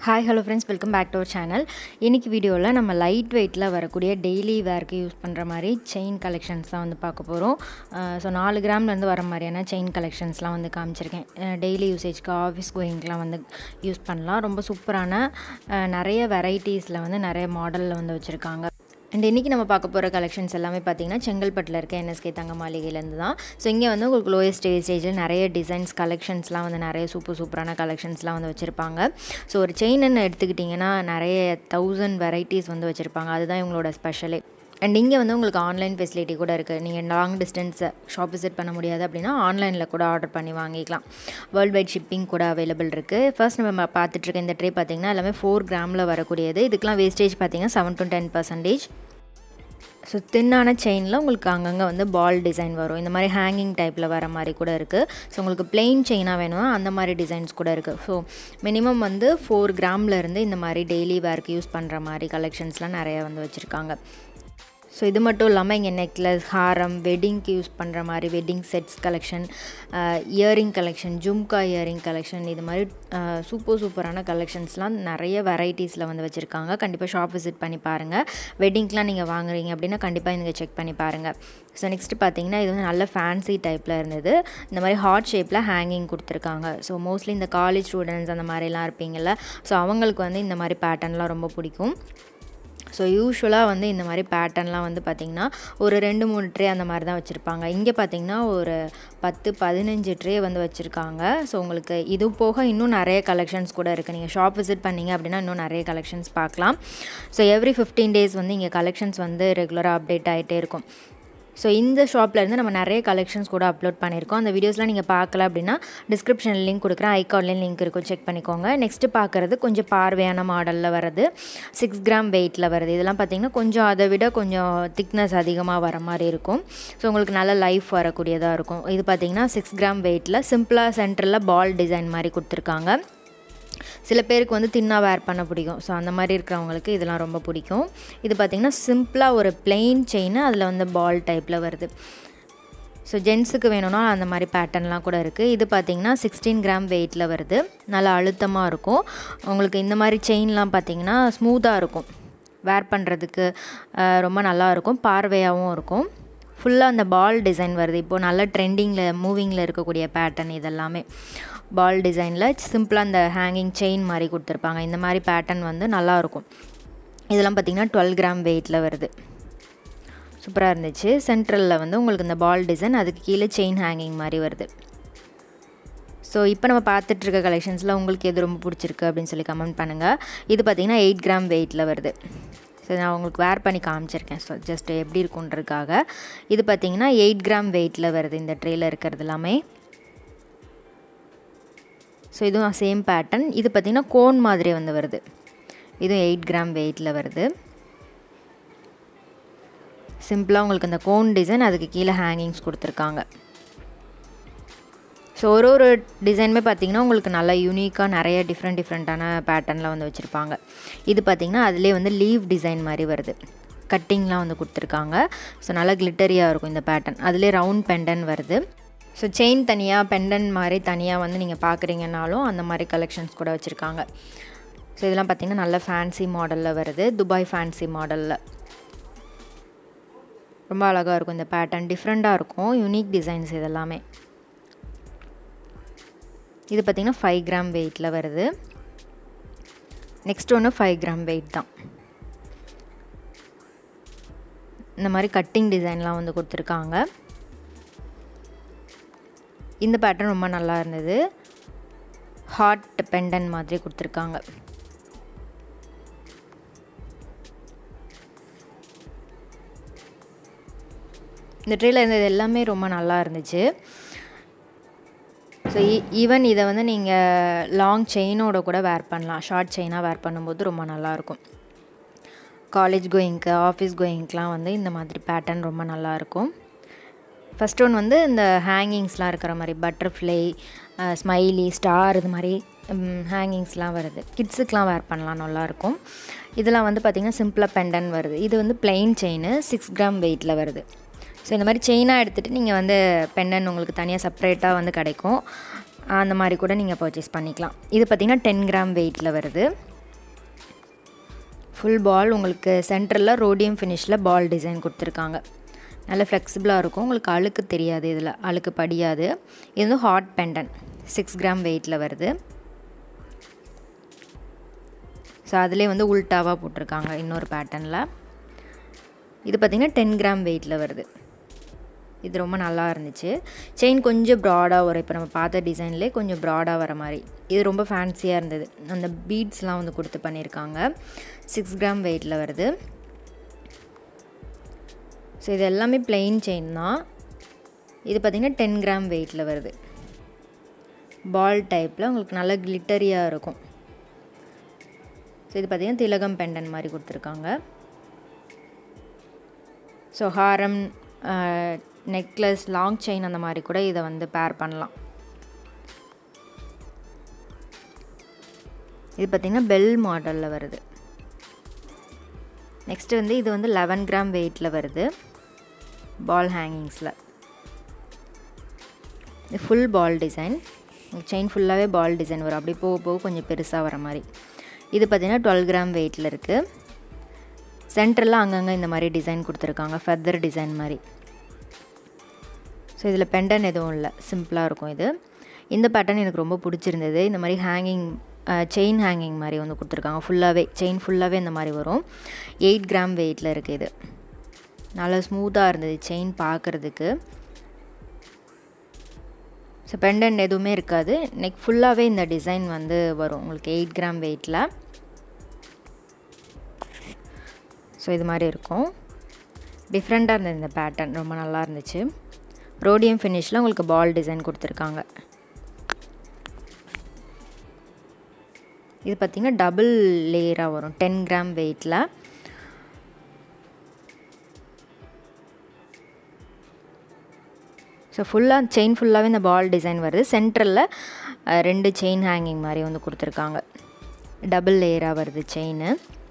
hi hello friends welcome back to our channel இன்றைக்கி வீடியோவில் நம்ம லைட் வெயிட்டில் வரக்கூடிய டெய்லி வேர்க்கு யூஸ் பண்ணுற மாதிரி செயின் கலெக்ஷன்ஸ் தான் வந்து பார்க்க போகிறோம் ஸோ நாலு கிராம்லேருந்து வர மாதிரியான செயின் கலெக்ஷன்ஸ்லாம் வந்து காமிச்சிருக்கேன் டெய்லி யூசேஜ்க்கு ஆஃபீஸ் கோயிங்க்கெலாம் வந்து யூஸ் பண்ணலாம் ரொம்ப சூப்பரான அஹ், நிறைய வெரைட்டிஸில் வந்து நிறைய மாடலில் வந்து வச்சுருக்காங்க அண்ட் இன்றைக்கி நம்ம பார்க்க போகிற கலெக்ஷன்ஸ் எல்லாமே பார்த்தீங்கன்னா செங்கல்பட்டில் இருக்க என்எஸ்கே தங்க மாளிகையிலேருந்து தான் ஸோ இங்கே வந்து உங்களுக்கு லோயஸ்ட் ஸ்டேஜில் நிறைய டிசைன்ஸ் கலெக்ஷன்ஸ்லாம் வந்து நிறைய சூப்பர் சூப்பரான கலெக்ஷன்ஸ்லாம் வந்து வச்சுருப்பாங்க ஸோ ஒரு செயின்னு எடுத்துக்கிட்டிங்கன்னா நிறைய தௌசண்ட் வெரைட்டிஸ் வந்து வச்சுருப்பாங்க அதுதான் இவங்களோட ஸ்பெஷலே அண்ட் இங்கே வந்து உங்களுக்கு ஆன்லைன் ஃபெசிலிட்டி கூட இருக்குது நீங்கள் லாங் டிஸ்டன்ஸ் ஷாப் விசிட் பண்ண முடியாது அப்படின்னா ஆன்லைனில் கூட ஆர்டர் பண்ணி வாங்கிக்கலாம் வேர்ல்டு வைட் ஷிப்பிங் கூட அவைலபிள் இருக்குது ஃபர்ஸ்ட் நம்ம பார்த்துட்ருக்க இந்த ட்ரே பார்த்தீங்கன்னா எல்லாமே ஃபோர் கிராமில் வரக்கூடியது இதுக்கெலாம் வேஸ்டேஜ் பார்த்தீங்கன்னா seven to ten percentage so தின்னான செயினில் உங்களுக்கு அங்கங்கே வந்து பால் டிசைன் வரும் இந்த மாதிரி ஹேங்கிங் டைப்பில் வர மாதிரி கூட இருக்குது ஸோ உங்களுக்கு plain செயினாக வேணும்னா அந்த மாதிரி டிசைன்ஸ் கூட இருக்குது ஸோ மினிமம் வந்து ஃபோர் இருந்து இந்த மாதிரி டெய்லி வேர்க்கு யூஸ் பண்ணுற மாதிரி கலெக்ஷன்ஸ்லாம் நிறைய வந்து வச்சுருக்காங்க ஸோ இது மட்டும் இல்லாமல் இங்கே நெக்லஸ் ஹாரம் வெட்டிங்க்கு யூஸ் பண்ணுற மாதிரி wedding sets collection earring collection jhumka earring collection இது மாதிரி சூப்பர் சூப்பரான கலெக்ஷன்ஸ்லாம் நிறைய வெரைட்டிஸில் வந்து வச்சுருக்காங்க கண்டிப்பாக ஷாப் விசிட் பண்ணி பாருங்கள் வெட்டிங்க்கெலாம் நீங்கள் வாங்குறீங்க அப்படின்னா கண்டிப்பாக நீங்கள் செக் பண்ணி பாருங்கள் ஸோ நெக்ஸ்ட்டு பார்த்தீங்கன்னா இது வந்து நல்ல ஃபேன்சி டைப்பில் இருந்தது இந்த மாதிரி ஹார்ட் ஷேப்பில் ஹேங்கிங் கொடுத்துருக்காங்க ஸோ மோஸ்ட்லி இந்த காலேஜ் ஸ்டூடெண்ட்ஸ் அந்த மாதிரிலாம் இருப்பீங்கள்ல ஸோ அவங்களுக்கு வந்து இந்த மாதிரி பேட்டர்ன்லாம் ரொம்ப பிடிக்கும் ஸோ யூஸ்வலாக வந்து இந்த மாதிரி பேட்டர்ன்லாம் வந்து பார்த்திங்கன்னா ஒரு ரெண்டு மூணு ட்ரே அந்த மாதிரி தான் வச்சுருப்பாங்க இங்கே பார்த்திங்கன்னா ஒரு பத்து பதினஞ்சு ட்ரே வந்து வச்சுருக்காங்க ஸோ உங்களுக்கு இது போக இன்னும் நிறைய கலெக்ஷன்ஸ் கூட இருக்குது நீங்கள் ஷாப் விசிட் பண்ணீங்க அப்படின்னா இன்னும் நிறைய கலெக்ஷன்ஸ் பார்க்கலாம் ஸோ எவ்ரி ஃபிஃப்டீன் டேஸ் வந்து இங்கே கலெக்ஷன்ஸ் வந்து ரெகுலராக அப்டேட் ஆகிட்டே இருக்கும் ஸோ இந்த ஷாப்லேருந்து நம்ம நிறைய கலெக்ஷன்ஸ் கூட அப்லோட் பண்ணியிருக்கோம் அந்த வீடியோஸ்லாம் நீங்கள் பார்க்கல அப்படின்னா டிஸ்கிரிப்ஷனில் லிங்க் கொடுக்குறேன் ஐகார்ட்லேயும் லிங்க் இருக்கும் செக் பண்ணிக்கோங்க நெக்ஸ்ட்டு பார்க்குறது கொஞ்சம் பார்வையான மாடலில் வருது சிக்ஸ் கிராம் வெயிட்டில் வருது இதெல்லாம் பார்த்தீங்கன்னா கொஞ்சம் அதை விட கொஞ்சம் திக்னஸ் அதிகமாக வர மாதிரி இருக்கும் ஸோ உங்களுக்கு நல்ல லைஃப் வரக்கூடியதாக இருக்கும் இது பார்த்தீங்கன்னா சிக்ஸ் கிராம் வெயிட்டில் சிம்பிளாக சென்டரில் பால் டிசைன் மாதிரி கொடுத்துருக்காங்க சில பேருக்கு வந்து தின்னாக வேர் பண்ண பிடிக்கும் ஸோ அந்த மாதிரி இருக்கிறவங்களுக்கு இதெல்லாம் ரொம்ப பிடிக்கும் இது பார்த்திங்கன்னா சிம்பிளாக ஒரு plain செயின் அதில் வந்து பால் டைப்பில் வருது ஸோ ஜென்ஸுக்கு வேணும்னா அந்த மாதிரி பேட்டர்ன்லாம் கூட இருக்குது இது பார்த்திங்கன்னா சிக்ஸ்டீன் கிராம் வெயிட்டில் வருது நல்லா அழுத்தமாக இருக்கும் உங்களுக்கு இந்த மாதிரி செயின்லாம் பார்த்திங்கன்னா ஸ்மூத்தாக இருக்கும் வேர் பண்ணுறதுக்கு அஹ், ரொம்ப நல்லா இருக்கும் பார்வையாகவும் இருக்கும் ஃபுல்லாக அந்த பால் டிசைன் வருது இப்போது நல்ல ட்ரெண்டிங்கில் மூவிங்கில் இருக்கக்கூடிய பேட்டர்ன் இதெல்லாமே பால் டிசைனில் சிம்பிளாக அந்த ஹேங்கிங் செயின் மாதிரி கொடுத்துருப்பாங்க இந்த மாதிரி பேட்டர்ன் வந்து நல்லாயிருக்கும் இதெல்லாம் பார்த்திங்கன்னா டுவெல் கிராம் வெயிட்டில் வருது சூப்பராக இருந்துச்சு சென்ட்ரலில் வந்து உங்களுக்கு இந்த பால் டிசைன் அதுக்கு கீழே செயின் ஹேங்கிங் மாதிரி வருது ஸோ இப்போ நம்ம பார்த்துட்டு இருக்க கலெக்ஷன்ஸில் உங்களுக்கு எது ரொம்ப பிடிச்சிருக்கு அப்படின்னு சொல்லி கமெண்ட் பண்ணுங்கள் இது பார்த்திங்கன்னா எயிட் கிராம் வெயிட்டில் வருது ஸோ நான் உங்களுக்கு வேர் பண்ணி காமிச்சிருக்கேன் ஸோ ஜஸ்ட் எப்படி இருக்குன்றதுக்காக இது பார்த்திங்கன்னா எயிட் கிராம் வெயிட்டில் வருது இந்த ட்ரேயில் இருக்கிறது எல்லாமே ஸோ இதுவும் சேம் பேட்டர்ன் இது பார்த்திங்கன்னா கோன் மாதிரி வந்து வருது இதுவும் எயிட் கிராம் வெயிட்டில் வருது சிம்பிளாக உங்களுக்கு அந்த கோன் டிசைன் அதுக்கு கீழே ஹேங்கிங்ஸ் கொடுத்துருக்காங்க ஸோ ஒரு ஒரு டிசைனுமே பார்த்தீங்கன்னா உங்களுக்கு நல்லா யூனிக்காக நிறைய டிஃப்ரெண்ட் டிஃப்ரெண்ட்டான பேட்டர்னில் வந்து வச்சுருப்பாங்க இது பார்த்திங்கன்னா அதிலே வந்து லீவ் டிசைன் மாதிரி வருது கட்டிங்லாம் வந்து கொடுத்துருக்காங்க ஸோ நல்லா கிளிட்டரியாக இருக்கும் இந்த பேட்டர்ன் அதிலே ரவுண்ட் பெண்டன் வருது ஸோ செயின் தனியாக பெண்டன் மாதிரி தனியாக வந்து நீங்கள் பார்க்குறீங்கனாலும் அந்த மாதிரி கலெக்ஷன்ஸ் கூட வச்சுருக்காங்க ஸோ இதெல்லாம் பார்த்திங்கன்னா நல்ல ஃபேன்சி மாடலில் வருது துபாய் ஃபேன்சி மாடலில் ரொம்ப அழகாக இருக்கும் இந்த பேட்டர்ன் டிஃப்ரெண்ட்டாக இருக்கும் யூனிக் டிசைன்ஸ் இதெல்லாமே இது பார்த்திங்கன்னா ஃபைவ் கிராம் வெயிட்டில் வருது நெக்ஸ்ட் ஒன்று ஃபைவ் கிராம் வெயிட் தான் இந்த மாதிரி கட்டிங் டிசைன்லாம் வந்து கொடுத்துருக்காங்க இந்த பேட்டர்ன் ரொம்ப நல்லா இருந்தது ஹார்ட் பெண்டன் மாதிரி கொடுத்துருக்காங்க இந்த ட்ரேயில் இருந்தது எல்லாமே ரொம்ப நல்லா இருந்துச்சு ஸோ ஈவன் இதை வந்து நீங்கள் லாங் செயினோட கூட வேர் பண்ணலாம் ஷார்ட் செயினாக வேர் பண்ணும்போது ரொம்ப நல்லாயிருக்கும் காலேஜ் கோயிங்க்கு ஆஃபீஸ் கோயிங்க்கெலாம் வந்து இந்த மாதிரி பேட்டர்ன் ரொம்ப நல்லாயிருக்கும் ஃபஸ்ட் ஒன் வந்து இந்த ஹேங்கிங்ஸ்லாம் இருக்கிற மாதிரி பட்டர்ஃப்ளை ஸ்மைலி ஸ்டார் இது மாதிரி ஹேங்கிங்ஸ்லாம் வருது கிட்ஸுக்கெலாம் வேர் பண்ணலாம் நல்லாயிருக்கும் இதெல்லாம் வந்து பார்த்திங்கன்னா சிம்பிளாக பெண்டன் வருது இது வந்து பிளெயின் செயின் சிக்ஸ் கிராம் வெயிட்டில் வருது ஸோ இந்த மாதிரி செயினாக எடுத்துகிட்டு நீங்கள் வந்து பெண்டன் உங்களுக்கு தனியாக செப்ரேட்டாக வந்து கிடைக்கும் அந்த மாதிரி கூட நீங்கள் பர்ச்சேஸ் பண்ணிக்கலாம் இது பார்த்திங்கன்னா டென் கிராம் வெயிட்டில் வருது ஃபுல் பால் உங்களுக்கு சென்டரில் ரோடியம் ஃபினிஷில் பால் டிசைன் கொடுத்துருக்காங்க நல்ல ஃப்ளெக்சிபிளாக இருக்கும் உங்களுக்கு அழுக்கு தெரியாது இதில் அழுக்கு படியாது இது வந்து ஹாட் பெண்டன் சிக்ஸ் கிராம் வெயிட்டில் வருது ஸோ அதிலே வந்து உல்ட்டாவாக போட்டிருக்காங்க இன்னொரு பேட்டர்னில் இது பார்த்திங்கன்னா டென் கிராம் வெயிட்டில் வருது இது ரொம்ப நல்லா இருந்துச்சு செயின் கொஞ்சம் ப்ராடாக வரும் இப்போ நம்ம பார்த்த டிசைன்லேயே கொஞ்சம் ப்ராடாக வர மாதிரி இது ரொம்ப ஃபேன்சியாக இருந்தது அந்த பீட்ஸ்லாம் வந்து கொடுத்து பண்ணியிருக்காங்க சிக்ஸ் கிராம் வெயிட்டில் வருது ஸோ இது எல்லாமே பிளெயின் செயின் தான் இது பார்த்திங்கன்னா டென் கிராம் வெயிட்டில் வருது பால் டைப்பில் உங்களுக்கு நல்ல கிளிட்டரியாக இருக்கும் ஸோ இது பார்த்திங்கன்னா திலகம் பெண்டன் மாதிரி கொடுத்துருக்காங்க ஸோ ஹாரம் நெக்லஸ் லாங் செயின் அந்த மாதிரி கூட இதை வந்து பேர் பண்ணலாம் இது பார்த்திங்கன்னா பெல் மாடலில் வருது நெக்ஸ்ட்டு வந்து இது வந்து லெவன் கிராம் வெயிட்டில் வருது பால் ஹேங்கிங்ஸில் இது ஃபுல் பால் டிசைன் செயின் ஃபுல்லாகவே பால் டிசைன் வரும் அப்படி போக போக கொஞ்சம் பெருசாக வர மாதிரி இது பார்த்திங்கன்னா டுவெல் கிராம் வெயிட்டில் இருக்குது சென்டரில் அங்கங்கே இந்த மாதிரி டிசைன் கொடுத்துருக்காங்க ஃபெதர் டிசைன் மாதிரி ஸோ இதில் பெண்டன் எதுவும் இல்லை சிம்பிளாக இருக்கும் இது இந்த பேட்டர்ன் எனக்கு ரொம்ப பிடிச்சிருந்தது இந்த மாதிரி ஹேங்கிங் செயின் ஹேங்கிங் மாதிரி வந்து கொடுத்துருக்காங்க ஃபுல்லாகவே செயின் ஃபுல்லாகவே இந்த மாதிரி வரும் எயிட் கிராம் வெயிட்டில் இருக்குது இது நல்லா ஸ்மூத்தாக இருந்தது செயின் பார்க்குறதுக்கு ஸோ பெண்டன் எதுவுமே இருக்காது நெக் ஃபுல்லாகவே இந்த டிசைன் வந்து வரும் உங்களுக்கு எயிட் கிராம் வெயிட்டில் ஸோ இது மாதிரி இருக்கும் டிஃப்ரெண்ட்டாக இருந்தது இந்த பேட்டர்ன் ரொம்ப நல்லா இருந்துச்சு ரோடியம் ஃபினிஷில் உங்களுக்கு பால் டிசைன் கொடுத்துருக்காங்க இது பார்த்திங்கன்னா டபுள் லேயராக வரும் டென் கிராம் வெயிட்டில் ஸோ ஃபுல்லாக செயின் ஃபுல்லாகவே இந்த பால் டிசைன் வருது சென்ட்ரலில் ரெண்டு செயின் ஹேங்கிங் மாதிரி வந்து கொடுத்துருக்காங்க டபுள் லேயராக வருது செயின்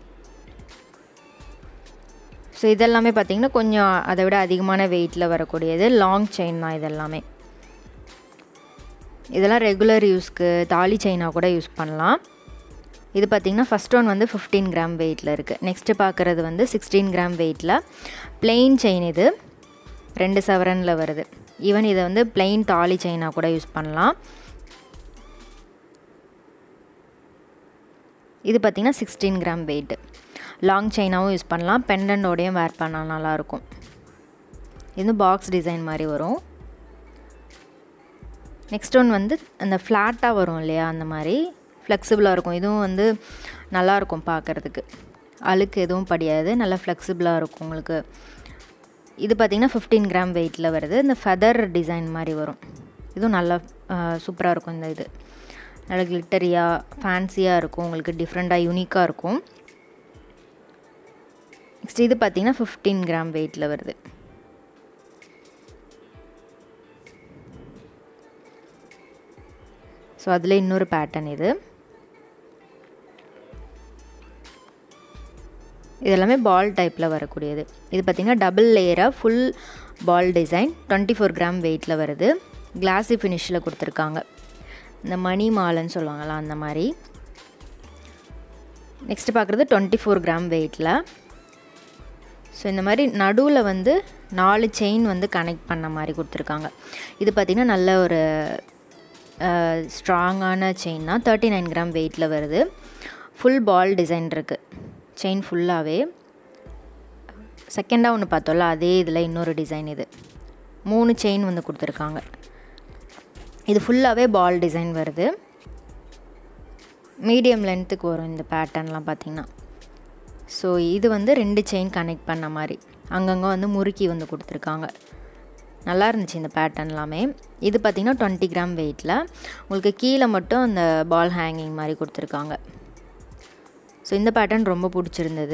ஸோ இதெல்லாமே பார்த்திங்கன்னா கொஞ்சம் அதை விட அதிகமான வெயிட்டில் வரக்கூடியது லாங் செயின் தான் இதெல்லாமே இதெல்லாம் ரெகுலர் யூஸ்க்கு தாலி செயினாக கூட யூஸ் பண்ணலாம் இது பார்த்திங்கன்னா ஃபஸ்ட் ஒன் வந்து ஃபிஃப்டீன் கிராம் வெயிட்டில் இருக்குது நெக்ஸ்ட்டு பார்க்குறது வந்து சிக்ஸ்டீன் கிராம் வெயிட்டில் பிளெயின் செயின் இது ரெண்டு சவரனில் வருது ஈவன் இதை வந்து பிளெயின் தாலி செயினாக கூட யூஸ் பண்ணலாம் இது பார்த்திங்கன்னா சிக்ஸ்டீன் கிராம் வெயிட்டு லாங் செயினாகவும் யூஸ் பண்ணலாம் பெண்டன்டோடையும் வேர் பண்ணால் நல்லாயிருக்கும் இது பாக்ஸ் டிசைன் மாதிரி வரும் நெக்ஸ்ட் ஒன் வந்து அந்த ஃப்ளாட்டாக வரும் இல்லையா அந்த மாதிரி ஃப்ளெக்சிபிளாக இருக்கும் இதுவும் வந்து நல்லாயிருக்கும் பார்க்குறதுக்கு அழுக்கு எதுவும் படியாது நல்லா ஃப்ளெக்சிபிளாக இருக்கும் உங்களுக்கு இது பார்த்திங்கன்னா ஃபிஃப்டீன் கிராம் வெயிட்டில் வருது இந்த ஃபெதர் டிசைன் மாதிரி வரும் இதுவும் நல்லா சூப்பராக இருக்கும் இந்த இது நல்லா கிளிட்டரியாக ஃபேன்சியாக இருக்கும் உங்களுக்கு டிஃப்ரெண்ட்டாக யூனிக்காக இருக்கும் நெக்ஸ்ட் இது பார்த்திங்கன்னா ஃபிஃப்டீன் கிராம் வெயிட்டில் வருது ஸோ அதில் இன்னொரு பேட்டர்ன் இது இது எல்லாமே பால் டைப்பில் வரக்கூடியது இது பார்த்திங்கன்னா டபுள் லேயராக full ball design twenty four gram வெயிட்டில் வருது கிளாஸி ஃபினிஷில் கொடுத்துருக்காங்க இந்த மணி மாலைன்னு சொல்லுவாங்களா அந்த மாதிரி நெக்ஸ்ட்டு பார்க்குறது டுவெண்ட்டி ஃபோர் கிராம் வெயிட்டில் ஸோ இந்த மாதிரி நடுவில் வந்து நாலு செயின் வந்து கனெக்ட் பண்ண மாதிரி கொடுத்துருக்காங்க இது பார்த்திங்கன்னா நல்ல ஒரு ஸ்ட்ராங்கான செயின் தான் தேர்ட்டி நைன் கிராம் வெயிட்டில் வருது ஃபுல் பால் டிசைன் இருக்குது செயின் ஃபுல்லாகவே செகண்டாக ஒன்று பார்த்தோம்ல அதே இதில் இன்னொரு டிசைன் இது மூணு செயின் வந்து கொடுத்துருக்காங்க இது ஃபுல்லாகவே பால் டிசைன் வருது மீடியம் லென்த்துக்கு வரும் இந்த பேட்டர்ன்லாம் பார்த்திங்கன்னா ஸோ இது வந்து ரெண்டு செயின் கனெக்ட் பண்ண மாதிரி அங்கங்கே வந்து முறுக்கி வந்து கொடுத்துருக்காங்க நல்லா இருந்துச்சு இந்த பேட்டர்ன் எல்லாமே இது பார்த்திங்கன்னா டுவெண்ட்டி கிராம் வெயிட்டில் உங்களுக்கு கீழே மட்டும் அந்த பால் ஹேங்கிங் மாதிரி கொடுத்துருக்காங்க ஸோ இந்த பேட்டர்ன் ரொம்ப பிடிச்சிருந்தது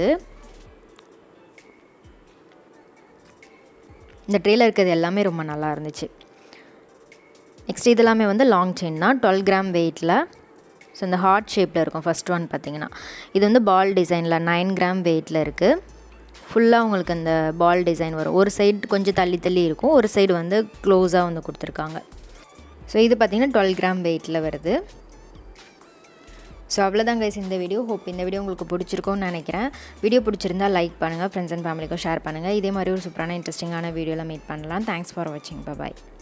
இந்த ட்ரேயில் இருக்கிறது எல்லாமே ரொம்ப நல்லா இருந்துச்சு நெக்ஸ்ட் இது எல்லாமே வந்து லாங் செயின் தான் டுவெல் கிராம் வெயிட்டில் ஸோ இந்த ஹார்ட் ஷேப்பில் இருக்கும் ஃபஸ்ட் ஒன் பார்த்திங்கன்னா இது வந்து பால் டிசைனில் நைன் கிராம் வெயிட்டில் இருக்குது ஃபுல்லாக உங்களுக்கு அந்த பால் டிசைன் வரும் ஒரு சைடு கொஞ்சம் தள்ளி தள்ளி இருக்கும் ஒரு சைடு வந்து க்ளோஸாக வந்து கொடுத்துருக்காங்க ஸோ இது பார்த்திங்கன்னா டுவெல் கிராம் வெயிட்டில் வருது ஸோ அவ்வளோதான் கைஸ் இந்த வீடியோ ஹோப் இந்த வீடியோ உங்களுக்கு பிடிச்சிருக்கும்னு நினைக்கிறேன் வீடியோ பிடிச்சிருந்தா லைக் பண்ணுங்கள் ஃப்ரெண்ட்ஸ் அண்ட் ஃபேமிலிக்கும் ஷேர் பண்ணுங்கள் இதே மாதிரி ஒரு சூப்பரான இன்ட்ரெஸ்டிங்கான வீடியோவில் மீட் பண்ணலாம் தேங்க்ஸ் ஃபார் வாட்சிங் பாய்